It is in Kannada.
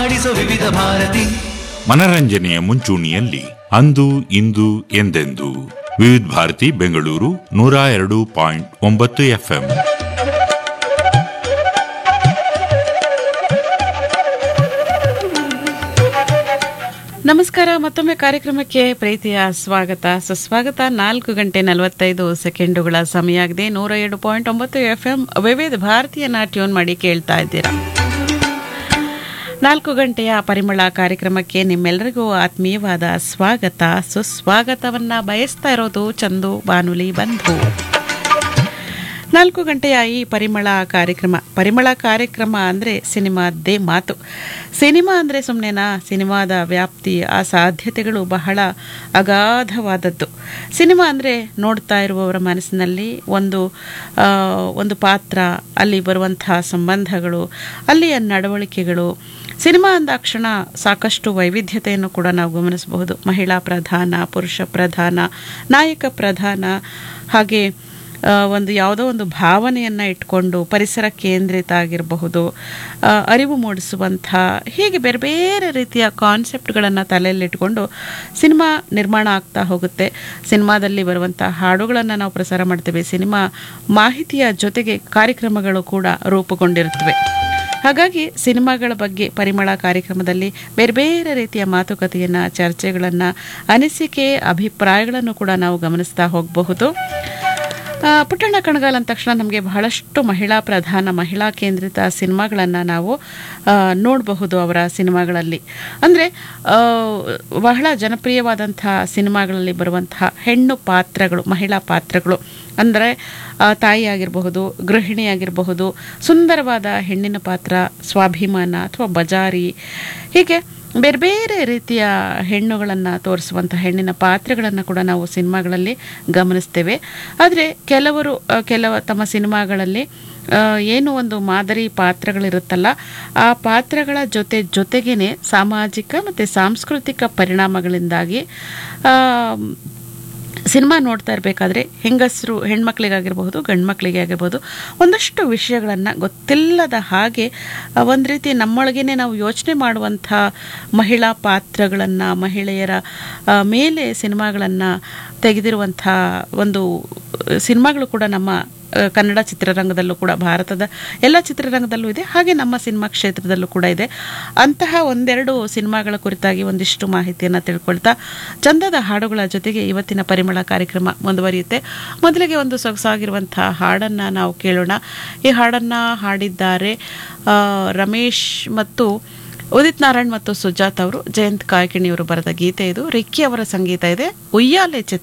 ಆಡಿಸೋ ವಿವಿಧ ಭಾರತಿ ಮನರಂಜನೆಯ ಮುಂಚೂಣಿಯಲ್ಲಿ ಅಂದು ಇಂದು ಎಂದೆಂದು ವಿವಿಧ ಭಾರತಿ ಬೆಂಗಳೂರು ನೂರ ಎರಡು ಪಾಯಿಂಟ್ ಒಂಬತ್ತು ಎಫ್ಎಂ ನಮಸ್ಕಾರ ಮತ್ತೊಮ್ಮೆ ಕಾರ್ಯಕ್ರಮಕ್ಕೆ ಪ್ರೀತಿಯ ಸ್ವಾಗತ ಸುಸ್ವಾಗತ ನಾಲ್ಕು ಗಂಟೆ ನಲವತ್ತೈದು ಸೆಕೆಂಡುಗಳ ಸಮಯ ಆಗಿದೆ ನೂರ ಎರಡು ಪಾಯಿಂಟ್ ಒಂಬತ್ತು ಎಫ್ ಎಂ ವಿವಿಧ ಭಾರತೀಯನ ಟ್ಯೂನ್ ಮಾಡಿ ಕೇಳ್ತಾ ಇದ್ದೀರಾ ನಾಲ್ಕು ಗಂಟೆಯ ಪರಿಮಳ ಕಾರ್ಯಕ್ರಮಕ್ಕೆ ನಿಮ್ಮೆಲ್ಲರಿಗೂ ಆತ್ಮೀಯವಾದ ಸ್ವಾಗತ ಸುಸ್ವಾಗತವನ್ನ ಬಯಸ್ತಾ ಇರೋದು ಚಂದು ಬಾನುಲಿ ಬಂಧು ನಾಲ್ಕು ಗಂಟೆಯ ಈ ಪರಿಮಳ ಕಾರ್ಯಕ್ರಮ ಪರಿಮಳ ಕಾರ್ಯಕ್ರಮ ಅಂದರೆ ಸಿನಿಮಾದ್ದೇ ಮಾತು ಸಿನಿಮಾ ಅಂದರೆ ಸುಮ್ಮನೆನಾ ಸಿನಿಮಾದ ವ್ಯಾಪ್ತಿ ಆ ಸಾಧ್ಯತೆಗಳು ಬಹಳ ಅಗಾಧವಾದದ್ದು ಸಿನಿಮಾ ಅಂದರೆ ನೋಡ್ತಾ ಇರುವವರ ಮನಸ್ಸಿನಲ್ಲಿ ಒಂದು ಆ, ಒಂದು ಪಾತ್ರ ಅಲ್ಲಿ ಬರುವಂತಹ ಸಂಬಂಧಗಳು ಅಲ್ಲಿಯ ನಡವಳಿಕೆಗಳು ಸಿನಿಮಾ ಅಂದಾಕ್ಷಣ ಸಾಕಷ್ಟು ವೈವಿಧ್ಯತೆಯನ್ನು ಕೂಡ ನಾವು ಗಮನಿಸಬಹುದು ಮಹಿಳಾ ಪ್ರಧಾನ ಪುರುಷ ಪ್ರಧಾನ ನಾಯಕ ಪ್ರಧಾನ ಹಾಗೆ ಆ, ಒಂದು ಯಾವುದೋ ಒಂದು ಭಾವನೆಯನ್ನು ಇಟ್ಕೊಂಡು ಪರಿಸರ ಕೇಂದ್ರಿತ ಆಗಿರಬಹುದು ಆ, ಅರಿವು ಮೂಡಿಸುವಂಥ ಹೀಗೆ ಬೇರೆ ಬೇರೆ ರೀತಿಯ ಕಾನ್ಸೆಪ್ಟ್ಗಳನ್ನು ತಲೆಯಲ್ಲಿಟ್ಕೊಂಡು ಸಿನಿಮಾ ನಿರ್ಮಾಣ ಆಗ್ತಾ ಹೋಗುತ್ತೆ ಸಿನಿಮಾದಲ್ಲಿ ಬರುವಂಥ ಹಾಡುಗಳನ್ನು ನಾವು ಪ್ರಸಾರ ಮಾಡ್ತೇವೆ ಸಿನಿಮಾ ಮಾಹಿತಿಯ ಜೊತೆಗೆ ಕಾರ್ಯಕ್ರಮಗಳು ಕೂಡ ರೂಪುಗೊಂಡಿರುತ್ತವೆ ಹಾಗಾಗಿ ಸಿನಿಮಾಗಳ ಬಗ್ಗೆ ಪರಿಮಳ ಕಾರ್ಯಕ್ರಮದಲ್ಲಿ ಬೇರೆ ಬೇರೆ ರೀತಿಯ ಮಾತುಕತೆಯನ್ನು ಚರ್ಚೆಗಳನ್ನು ಅನಿಸಿಕೆ ಅಭಿಪ್ರಾಯಗಳನ್ನು ಕೂಡ ನಾವು ಗಮನಿಸ್ತಾ ಹೋಗಬಹುದು ಆ, ಪುಟ್ಟಣ್ಣ ಕಣಗಾಲ್ ಅಂದ ತಕ್ಷಣ ನಮಗೆ ಬಹಳಷ್ಟು ಮಹಿಳಾ ಪ್ರಧಾನ ಮಹಿಳಾ ಕೇಂದ್ರಿತ ಸಿನಿಮಾಗಳನ್ನು ನಾವು ಆ, ನೋಡಬಹುದು ಅವರ ಸಿನಿಮಾಗಳಲ್ಲಿ ಅಂದರೆ ಬಹಳ ಜನಪ್ರಿಯವಾದಂಥ ಸಿನಿಮಾಗಳಲ್ಲಿ ಬರುವಂತಹ ಹೆಣ್ಣು ಪಾತ್ರಗಳು ಮಹಿಳಾ ಪಾತ್ರಗಳು ಅಂದರೆ ತಾಯಿ ಆಗಿರಬಹುದು ಗೃಹಿಣಿ ಆಗಿರಬಹುದು ಸುಂದರವಾದ ಹೆಣ್ಣಿನ ಪಾತ್ರ ಸ್ವಾಭಿಮಾನ ಅಥವಾ ಬಜಾರಿ ಹೀಗೆ ಬೇರೆ ಬೇರೆ ರೀತಿಯ ಹೆಣ್ಣುಗಳನ್ನು ತೋರಿಸುವಂಥ ಹೆಣ್ಣಿನ ಪಾತ್ರಗಳನ್ನು ಕೂಡ ನಾವು ಸಿನಿಮಾಗಳಲ್ಲಿ ಗಮನಿಸ್ತೇವೆ ಆದರೆ ಕೆಲವರು ಆ, ಕೆಲವ ತಮ್ಮ ಸಿನಿಮಾಗಳಲ್ಲಿ ಆ, ಏನು ಒಂದು ಮಾದರಿ ಪಾತ್ರಗಳಿರುತ್ತಲ್ಲ ಆ ಪಾತ್ರಗಳ ಜೊತೆ ಜೊತೆಗೇನೆ ಸಾಮಾಜಿಕ ಮತ್ತು ಸಾಂಸ್ಕೃತಿಕ ಪರಿಣಾಮಗಳಿಂದಾಗಿ ಆ, ಸಿನಿಮಾ ನೋಡ್ತಾ ಇರಬೇಕಾದ್ರೆ ಹೆಂಗಸರು ಹೆಣ್ಮಕ್ಳಿಗಾಗಿರ್ಬಹುದು ಗಂಡು ಮಕ್ಕಳಿಗೆ ಆಗಿರ್ಬೋದು ಒಂದಷ್ಟು ವಿಷಯಗಳನ್ನು ಗೊತ್ತಿಲ್ಲದ ಹಾಗೆ ಆ, ಒಂದು ರೀತಿ ನಮ್ಮೊಳಗೇನೆ ನಾವು ಯೋಚನೆ ಮಾಡುವಂಥ ಮಹಿಳಾ ಪಾತ್ರಗಳನ್ನು ಮಹಿಳೆಯರ ಆ, ಮೇಲೆ ಸಿನಿಮಾಗಳನ್ನು ತೆಗೆದಿರುವಂಥ ಒಂದು ಸಿನಿಮಾಗಳು ಕೂಡ ನಮ್ಮ ಆ, ಕನ್ನಡ ಚಿತ್ರರಂಗದಲ್ಲೂ ಕೂಡ ಭಾರತದ ಎಲ್ಲ ಚಿತ್ರರಂಗದಲ್ಲೂ ಇದೆ ಹಾಗೆ ನಮ್ಮ ಸಿನಿಮಾ ಕ್ಷೇತ್ರದಲ್ಲೂ ಕೂಡ ಇದೆ ಅಂತಹ ಒಂದೆರಡು ಸಿನಿಮಾಗಳ ಕುರಿತಾಗಿ ಒಂದಿಷ್ಟು ಮಾಹಿತಿಯನ್ನು ತಿಳ್ಕೊಳ್ತಾ ಚಂದದ ಹಾಡುಗಳ ಜೊತೆಗೆ ಇವತ್ತಿನ ಪರಿಮಳ ಕಾರ್ಯಕ್ರಮ ಮುಂದುವರಿಯುತ್ತೆ ಮೊದಲಿಗೆ ಒಂದು ಸೊಗಸಾಗಿರುವಂತಹ ಹಾಡನ್ನು ನಾವು ಕೇಳೋಣ ಈ ಹಾಡನ್ನು ಹಾಡಿದ್ದಾರೆ ಆ, ರಮೇಶ್ ಮತ್ತು ಉದಿತ್ ನಾರಾಯಣ್ ಮತ್ತು ಸುಜಾತ್ ಅವರು ಜಯಂತ್ ಕಾಯ್ಕಿಣಿಯವರು ಬರೆದ ಗೀತೆ ಇದು ರಿಕ್ಕಿ ಅವರ ಸಂಗೀತ ಇದೆ ಉಯ್ಯಾಲೆ ಚಿತ್ರ